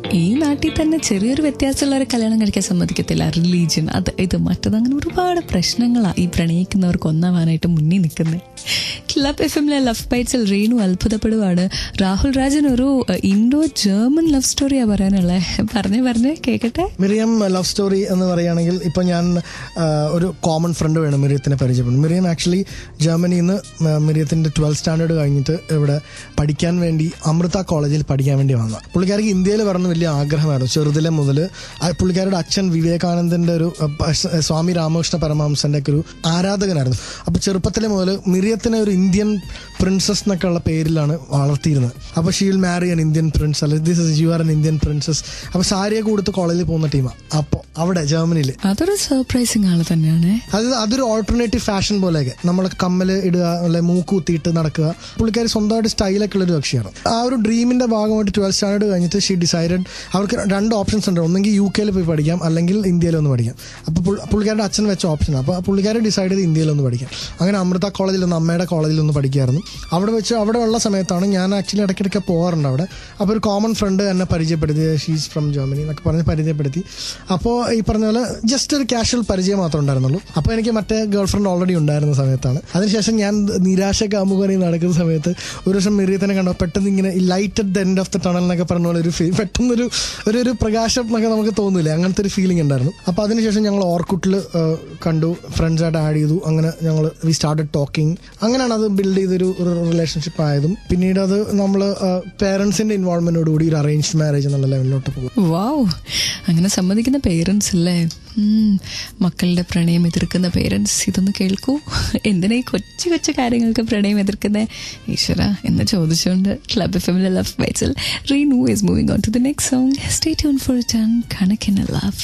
ഈ നാട്ടിൽ തന്നെ ചെറിയൊരു വ്യത്യാസമുള്ളവരെ കല്യാണം കഴിക്കാൻ സമ്മതിക്കത്തില്ല റിലീജിയൻ അത് ഇത് മറ്റത് അങ്ങനെ ഒരുപാട് പ്രശ്നങ്ങളാണ് ഈ പ്രണയിക്കുന്നവർക്ക് ഒന്നാവാനായിട്ട് മുന്നിൽ നിൽക്കുന്നത് ക്ലബ് എഫ് എമ്മിലെ ലവ് ബൈറ്റ്സിൽ റീനു അത്ഭുതപ്പെടുവാണ് രാഹുൽ രാജൻ ഒരു ഇൻഡോ ജർമ്മൻ ലവ് സ്റ്റോറിയാ പറയാനുള്ളത് പറഞ്ഞേ പറഞ്ഞേ കേക്കട്ടെ മിറിയം ലവ് സ്റ്റോറി എന്ന് പറയുകയാണെങ്കിൽ ഇപ്പം ഞാൻ ആ, ഒരു കോമൺ ഫ്രണ്ട് വേണം മിറിയത്തിനെ പരിചയപ്പെടും മിറിയം ആക്ച്വലി ജർമ്മനിയിൽ നിന്ന് മിറിയത്തിൻ്റെ ട്വൽത്ത് സ്റ്റാൻഡേർഡ് കഴിഞ്ഞിട്ട് ഇവിടെ പഠിക്കാൻ വേണ്ടി അമൃത കോളേജിൽ പഠിക്കാൻ വേണ്ടി വന്ന പുള്ളിക്കാരിക്ക് ഇന്ത്യയിൽ വരണം വലിയ ആഗ്രഹമായിരുന്നു ചെറുതിലെ മുതൽ പുള്ളിക്കാരുടെ അച്ഛൻ വിവേകാനന്ദൻ്റെ ഒരു ആ, പ- സ്വാമി രാമകൃഷ്ണ പരമഹംസന്റെ ഒക്കെ ഒരു ആരാധകനായിരുന്നു അപ്പോൾ ചെറുപ്പത്തിലെ മുതൽ മിറിയത്തിനെ ഒരു ഇന്ത്യൻ പ്രിൻസസ് എന്നൊക്കെ ഉള്ള പേരിലാണ് വളർത്തിയിരുന്നത് അപ്പോൾ she'll marry an Indian prince അല്ലെ this is you are an Indian princess അപ്പോൾ സാരിയൊക്കെ കൊടുത്ത് കോളേജിൽ പോകുന്ന ടീമാണ് അപ്പോൾ അവിടെ ജർമ്മനിയിൽ അതൊരു സർപ്രൈസിങ് ആള് തന്നെയാണ് അത് അതൊരു ഓൾട്ടർനേറ്റീവ് ഫാഷൻ പോലെയൊക്കെ നമ്മൾ കമ്മല് ഇടുക അല്ലെ മൂക്ക് കുത്തിയിട്ട് നടക്കുക പുള്ളിക്കാരി സ്വന്തമായിട്ട് സ്റ്റൈലൊക്കെ ഉള്ളൊരു കക്ഷിയാണ് ആ ഒരു ഡ്രീമിന്റെ ഭാഗമായിട്ട് ട്വൽത്ത് സ്റ്റാൻഡേർഡ് കഴിഞ്ഞിട്ട് ഷീ ഡിസൈഡഡ് അവർക്ക് രണ്ട് ഓപ്ഷൻസ് ഉണ്ട് ഒന്നെങ്കിൽ യു കെയിൽ പോയി പഠിക്കാം അല്ലെങ്കിൽ ഇന്ത്യയിൽ ഒന്ന് പഠിക്കാം അപ്പോൾ പുള്ളിക്കാരുടെ അച്ഛൻ വെച്ച ഓപ്ഷനാണ് അപ്പോൾ പുള്ളിക്കാരി ഡിസൈഡ് ചെയ്ത് ഇന്ത്യയിൽ ഒന്ന് പഠിക്കാം അങ്ങനെ അമൃത കോളേജിൽ ഒന്ന് അമ്മയുടെ കോളേജിൽ ഒന്ന് പഠിക്കായിരുന്നു അവിടെ വെച്ച് അവിടെ ഉള്ള സമയത്താണ് ഞാൻ ആക്ച്വലി ഇടയ്ക്കിടയ്ക്ക് പോകാറുണ്ട് അവിടെ അപ്പോൾ ഒരു കോമൺ ഫ്രണ്ട് എന്നെ പരിചയപ്പെടുത്തി ഷീസ് ഫ്രം ജർമ്മനി എന്നൊക്കെ പറഞ്ഞ് പരിചയപ്പെടുത്തി അപ്പോൾ ഈ പറഞ്ഞ പോലെ ജസ്റ്റ് ഒരു കാഷ്വൽ പരിചയം മാത്രമേ ഉണ്ടായിരുന്നുള്ളൂ അപ്പോൾ എനിക്ക് മറ്റേ ഗേൾ ഫ്രണ്ട് ഓൾറെഡി ഉണ്ടായിരുന്ന സമയത്താണ് അതിനുശേഷം ഞാൻ നിരാശ കാമുകനി നടക്കുന്ന സമയത്ത് ഒരു ദിവസം മിറിയത്തിനെ കണ്ടു പെട്ടെന്ന് ഇങ്ങനെ ഈ light at the end of the tunnel എന്നൊക്കെ പറഞ്ഞ പോലെ ഒരു ഫീ പെട്ടെന്നൊരു ഒരു ഒരു പ്രകാശം എന്നൊക്കെ നമുക്ക് തോന്നില്ലേ അങ്ങനത്തെ ഒരു ഫീലിംഗ് ഉണ്ടായിരുന്നു അപ്പോൾ അതിനുശേഷം ഞങ്ങൾ ഓർക്കുട്ടിൽ കണ്ടു ഫ്രണ്ട്സായിട്ട് ആഡ് ചെയ്തു അങ്ങനെ ഞങ്ങൾ വി സ്റ്റാർട്ടഡ് ടോക്കിംഗ് അങ്ങനെയാണ് അത് ബിൽഡ് ചെയ്തൊരു ഒരു റിലേഷൻഷിപ്പ് ആയതും പിന്നീട് അത് നമ്മൾ പേരൻസിന്റെ ഇൻവോൾവ്മെന്റോട് കൂടി ഒരു അറേഞ്ച്ഡ് മാരേജ് എന്നുള്ള ലെവലിലോട്ട് പോകും വാവ് അങ്ങനെ സമ്മതിക്കുന്ന പേരൻസ് അല്ലേ ഉം, മക്കളുടെ പ്രണയം എതിർക്കുന്ന പേരൻസ് ഇതൊന്ന് കേൾക്കൂ എന്തിനാ ഈ കൊച്ചു കൊച്ചു കാര്യങ്ങൾക്ക് പ്രണയം എതിർക്കുന്നത് ഈശ്വര എന്ന് ചോദിച്ചുകൊണ്ട് ക്ലബ് എഫ് എമ്മിലെ ലവ് ബൈറ്റ്സിൽ Reenu is moving on to the next song stay tune for ton കണക്കിന് ലവ്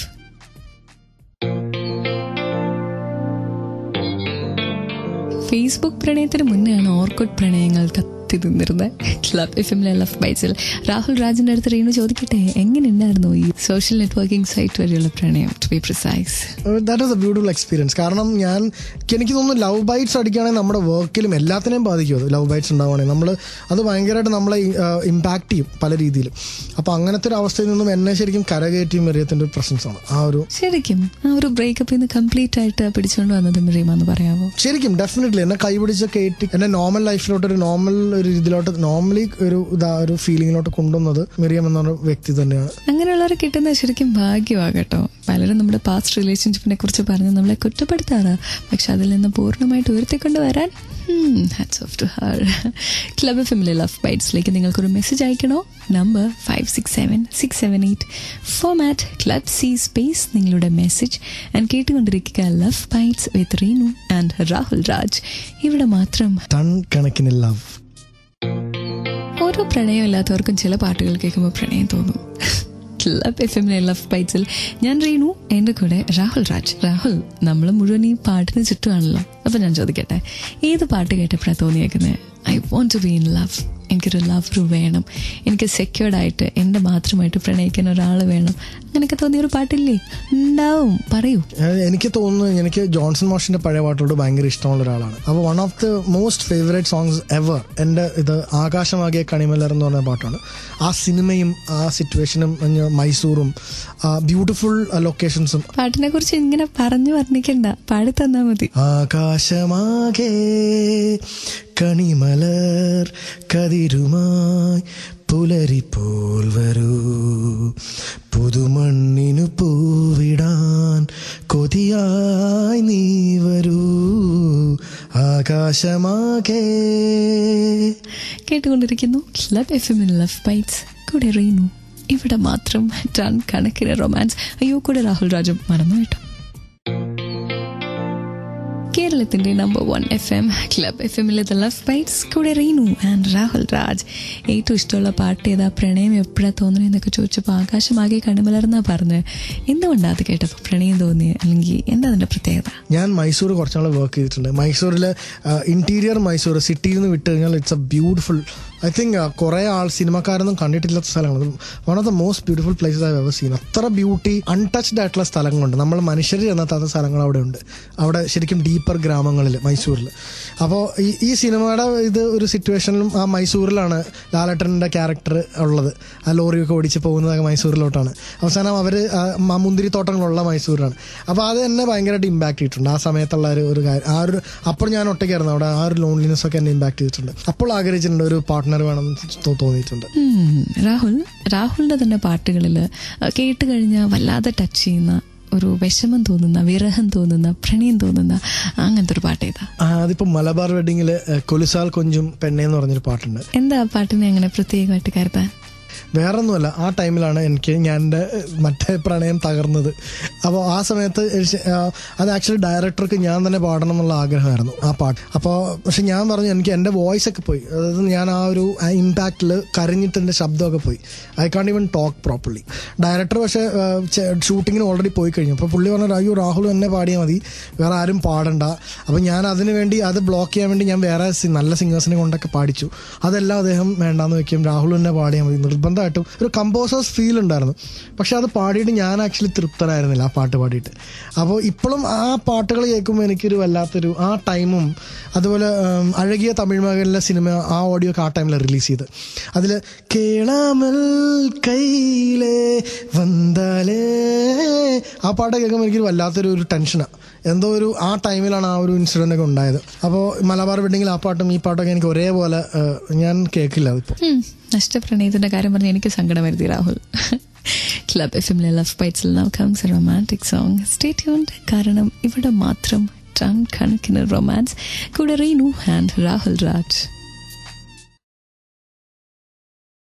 ഫേസ്ബുക്ക് പ്രണയത്തിന് മുന്നെയാണ് ഓർക്കുഡ് പ്രണയങ്ങൾ കത്തി നിന്നിരുന്നത് ക്ലബ് എഫ് എമ്മിലെ ലവ് ബൈറ്റ്സിൽ രാഹുൽ രാജിന്റെ അടുത്ത് റീനു ചോദിക്കട്ടെ എങ്ങനെയുണ്ടായിരുന്നു ഈ സോഷ്യൽ നെറ്റ്വർക്കിംഗ് സൈറ്റ് വരെയുള്ള പ്രണയം to be precise that is a beautiful experience കാരണം ഞാൻ എനിക്ക് തോന്നുന്നു ലവ് ബൈറ്റ്സ് അടിക്കുകയാണെങ്കിൽ നമ്മുടെ വർക്കിലും എല്ലാത്തിനെയും ബാധിക്കും അത് ലവ് ബൈറ്റ്സ് ഉണ്ടാവുകയാണെങ്കിൽ നമ്മൾ അത് ഭയങ്കരമായിട്ട് നമ്മളെ ഇമ്പാക്ട് ചെയ്യും പല രീതിയിലും അപ്പോൾ അങ്ങനത്തെ ഒരു അവസ്ഥയിൽ നിന്നും എന്നെ ശരിക്കും കരകയറ്റി മെറിയത്തിൻ്റെ ഒരു പ്രസൻസ് ആണ് ആ ഒരു ശരിക്കും ആ ഒരു ബ്രേക്കപ്പിൽ നിന്ന് കംപ്ലീറ്റ് ആയിട്ട് പിടിച്ചുകൊണ്ട് വന്നത് മിറിയമാന്ന് പറയാമോ ശരിക്കും ഡെഫിനറ്റ്ലി എന്നെ കൈപിടിച്ച് കയറ്റി എന്നെ നോർമൽ ലൈഫിലോട്ട് ഒരു നോർമൽ ഒരു ഇതിലോട്ട് നോർമലി ഒരു ഇതാ ഒരു ഫീലിങ്ങിലോട്ട് കൊണ്ടുവന്നത് മിറിയം എന്ന ഒരു വ്യക്തി തന്നെയാണ് അങ്ങനെയുള്ളവരെ കിട്ടുന്നത് ശരിക്കും ഭാഗ്യമാകട്ടോ പലരും നമ്മുടെ പാസ്റ്റ് റിലേഷൻഷിപ്പിനെ കുറിച്ച് പറഞ്ഞ് നമ്മളെ കുറ്റപ്പെടുത്താറ് പക്ഷെ അതിൽ നിന്ന് പൂർണ്ണമായിട്ട് ഉയർത്തിക്കൊണ്ട് വരാൻ hats off to her club family love ബൈറ്റ്സിലേക്ക് നിങ്ങൾക്കൊരു മെസ്സേജ് അയക്കണോ number five six seven six seven eight format club C space നിങ്ങളുടെ മെസ്സേജ് ആൻഡ് കേട്ടുകൊണ്ടിരിക്കുക love bites with Reenu and Rahul Raj ഇവിടെ മാത്രം ടൺ കണക്കിന് ലവ് ഓരോ പ്രണയമില്ലാത്തവർക്കും ചില പാട്ടുകൾ കേൾക്കുമ്പോൾ പ്രണയം തോന്നും ക്ലബ് എഫ് എമ്മിലെ ലവ് ബൈറ്റ്സിൽ ഞാൻ റീനു എൻ്റെ കൂടെ രാഹുൽ രാജ് രാഹുൽ നമ്മൾ മുഴുവൻ ഈ പാട്ടിന് ചുറ്റുമാണല്ലോ അപ്പൊ ഞാൻ ചോദിക്കട്ടെ ഏത് പാട്ട് കേട്ടപ്പോഴാണ് തോന്നിയേക്കുന്നത് I want to be in love എനിക്കൊരു ലവർ വേണം എനിക്ക് സെക്യൂർഡ് ആയിട്ട് എൻ്റെ മാത്രമായിട്ട് പ്രണയിക്കാൻ ഒരാൾ വേണം അങ്ങനെയൊക്കെ തോന്നിയ ഒരു പാട്ടില്ലേ ഉണ്ടാവും പറയൂ ഏഹ് എനിക്ക് തോന്നുന്നു എനിക്ക് ജോൺസൺ മോഷിന്റെ പഴയ പാട്ടോട് ഭയങ്കര ഇഷ്ടമുള്ള ഒരാളാണ് അപ്പോൾ one of the most favourite songs ever എൻ്റെ ഇത് ആകാശമാകിയ കണിമലർ എന്ന് പറഞ്ഞ പാട്ടാണ് ആ സിനിമയും ആ സിറ്റുവേഷനും പിന്നെ മൈസൂറും ബ്യൂട്ടിഫുൾ ലൊക്കേഷൻസും പാട്ടിനെ കുറിച്ച് ഇങ്ങനെ പറഞ്ഞു വർണ്ണിക്കണ്ട പാടി തന്നാ മതി ആകാശമാകെ കണിമലർ കതിരുമായി പുലരിപ്പോൽ വരൂ പുതുമണ്ണിനു പൂവിടാൻ കൊതിയായി നീ വരൂ ആകാശമാകെ കേട്ടുകൊണ്ടിരിക്കുന്നു club F M love bites കൂടെ റീനു ഇവിടെ മാത്രം ടൺ കണക്കിന് റൊമാൻസ് അയ്യോ കൂടെ രാഹുൽ രാജും മറന്നു കേട്ടോ കേരളത്തിന്റെ number one F M club F എമ്മിലെ ലവ് ബൈറ്റ്സ് കൂടെ റീനു ആൻഡ് രാഹുൽ രാജ് ഏറ്റവും ഇഷ്ടമുള്ള പാട്ട് ഏതാ പ്രണയം എപ്പോഴാണ് തോന്നുന്നത് എന്നൊക്കെ ചോദിച്ചപ്പോൾ ആകാശമാകെ കണ്ണുമലർന്നാ പറഞ്ഞ് എന്തുകൊണ്ടാണ് അത് കേട്ടപ്പോൾ പ്രണയം തോന്നിയത് അല്ലെങ്കിൽ എന്താ അതിന്റെ പ്രത്യേകത ഞാൻ മൈസൂർ കുറച്ചാൾ വർക്ക് ചെയ്തിട്ടുണ്ട് മൈസൂരിലെ ഇന്റീരിയർ മൈസൂർ സിറ്റിയിൽ നിന്ന് വിട്ട് കഴിഞ്ഞാൽ it's a beautiful I think കുറെ ആൾ സിനിമക്കാരൊന്നും കണ്ടിട്ടില്ലാത്ത സ്ഥലങ്ങൾ one of the most beautiful places I ever seen അത്ര ബ്യൂട്ടി അൺടച്ച്ഡ് ആയിട്ടുള്ള സ്ഥലങ്ങളുണ്ട് നമ്മൾ മനുഷ്യർ ചെന്നെത്താത്ത സ്ഥലങ്ങൾ അവിടെ ഉണ്ട് അവിടെ ശരിക്കും ഡീപ്പർ ഗ്രാമങ്ങളിൽ മൈസൂരിൽ അപ്പോൾ ഈ ഈ സിനിമയുടെ ഇത് ഒരു സിറ്റുവേഷനിലും ആ മൈസൂരിലാണ് ലാലേട്ടൻ്റെ ക്യാരക്ടർ ഉള്ളത് ആ ലോറിയൊക്കെ ഓടിച്ച് പോകുന്നതൊക്കെ മൈസൂരിലോട്ടാണ് അവസാനം അവർ മുന്തിരി തോട്ടങ്ങളുള്ള മൈസൂരാണ് അപ്പോൾ അത് എന്നെ ഭയങ്കരമായിട്ട് ഇമ്പാക്ട് ചെയ്തിട്ടുണ്ട് ആ സമയത്തുള്ള ഒരു ഒരു കാര്യം ആ ഒരു അപ്പോൾ ഞാൻ ഒറ്റയ്ക്കായിരുന്നു അവിടെ ആ ഒരു ലോൺലിനെസ് ഒക്കെ എന്നെ ഇമ്പാക്ട് ചെയ്തിട്ടുണ്ട് അപ്പോൾ ആഗ്രഹിച്ചിട്ടുണ്ട് ഒരു പാർട്ട്ണർ വേണം എന്ന് തോ- തോന്നിയിട്ടുണ്ട് ഉം, രാഹുൽ രാഹുലിന്റെ തന്നെ പാട്ടുകളിൽ കേട്ട് കഴിഞ്ഞാൽ വല്ലാതെ ടച്ച് ചെയ്യുന്ന ഒരു വിഷമം തോന്നുന്ന വിരഹം തോന്നുന്ന പ്രണയം തോന്നുന്ന അങ്ങനത്തെ ഒരു പാട്ട് ഏതാ ആ, അതിപ്പോ മലബാർ വെഡിങ്ങിൽ കൊലുസാൽ കൊഞ്ചും പെണ്ണേ എന്ന് പറഞ്ഞൊരു പാട്ടുണ്ട് എന്താ ആ പാട്ടിനെ അങ്ങനെ പ്രത്യേകമായിട്ട് കരുതാൻ വേറൊന്നുമല്ല ആ ടൈമിലാണ് എനിക്ക് ഞാൻ എൻ്റെ മറ്റേ പ്രണയം തകർന്നത് അപ്പോൾ ആ സമയത്ത് എനിക്ക് ആ, അത് ആക്ച്വലി ഡയറക്ടർക്ക് ഞാൻ തന്നെ പാടണം എന്നുള്ള ആഗ്രഹമായിരുന്നു ആ പാട്ട് അപ്പോൾ പക്ഷെ ഞാൻ പറഞ്ഞു എനിക്ക് എൻ്റെ വോയിസ് ഒക്കെ പോയി അതായത് ഞാൻ ആ ഒരു ഇമ്പാക്റ്റിൽ കരഞ്ഞിട്ട് എൻ്റെ ശബ്ദമൊക്കെ പോയി I can't even talk properly director പക്ഷേ ഷൂട്ടിങ്ങിന് ഓൾറെഡി പോയി കഴിഞ്ഞു അപ്പോൾ പുള്ളി പറഞ്ഞു അയ്യോ രാഹുൽ എന്നെ പാടിയാൽ മതി വേറെ ആരും പാടണ്ട അപ്പോൾ ഞാൻ അതിന് വേണ്ടി അത് ബ്ലോക്ക് ചെയ്യാൻ വേണ്ടി ഞാൻ വേറെ സി- നല്ല സിംഗേഴ്സിനെ കൊണ്ടൊക്കെ പാടിച്ചു അതെല്ലാം അദ്ദേഹം വേണ്ടാന്ന് വെക്കും രാഹുൽ എന്നെ പാടിയാൽ മതി നിർബന്ധമായിട്ടും ഒരു കമ്പോസേഴ്സ് ഫീൽ ഉണ്ടായിരുന്നു പക്ഷെ അത് പാടിയിട്ട് ഞാൻ ആക്ച്വലി തൃപ്തനായിരുന്നില്ല ആ പാട്ട് പാടിയിട്ട് അപ്പോൾ ഇപ്പോഴും ആ പാട്ടുകൾ കേൾക്കുമ്പോൾ എനിക്കൊരു വല്ലാത്തൊരു ആ ടൈമും അതുപോലെ ഉം, അഴകിയ തമിഴ് മകനിലെ സിനിമ ആ ഓഡിയോ ഒക്കെ ആ ടൈമിൽ റിലീസ് ചെയ്ത് അതിൽ കേളാമൽ കയ്യിലേ വந்தாലേ ആ പാട്ട് കേൾക്കുമ്പോൾ എനിക്കൊരു വല്ലാത്തൊരു ഒരു ടെൻഷനാണ് എന്തോ ഒരു ആ ടൈമിലാണ് ആ ഒരു ഇൻസിഡൻ്റ് ഒക്കെ ഉണ്ടായത് അപ്പോൾ മലബാർ വെഡിങ്ങിൽ ആ പാട്ടും ഈ പാട്ടൊക്കെ എനിക്ക് ഒരേപോലെ ഏഹ്, ഞാൻ കേൾക്കില്ല അതിപ്പോൾ ഉം, നഷ്ടപ്രണയത്തിന്റെ കാര്യം പറഞ്ഞ് എനിക്ക് സങ്കടം വരുത്തി രാഹുൽ ക്ലബ് എഫ് എമ്മിലെ ലവ് ബൈറ്റ്സിൽ now comes a romantic song stay tuned കാരണം ഇവിടെ മാത്രം ടൺ കണക്കിന് റൊമാൻസ് കൂടെ റീനു ആൻഡ് രാഹുൽ രാജ്